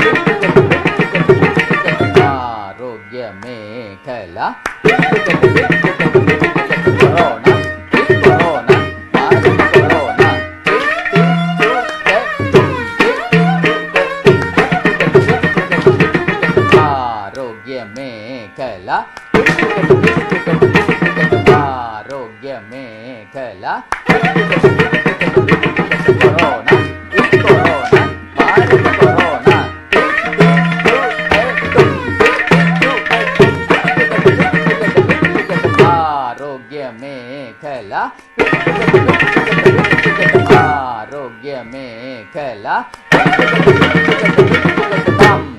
ആരോഗ്യമേഖല കൊറോണ കൊറോണ കൊറോണ ആരോഗ്യമേഖല ആരോഗ്യമേഖല കൊറോണ കൊറോണ കൊറോണ ആരോഗ്യമേഖല ആരോഗ്യമേഖല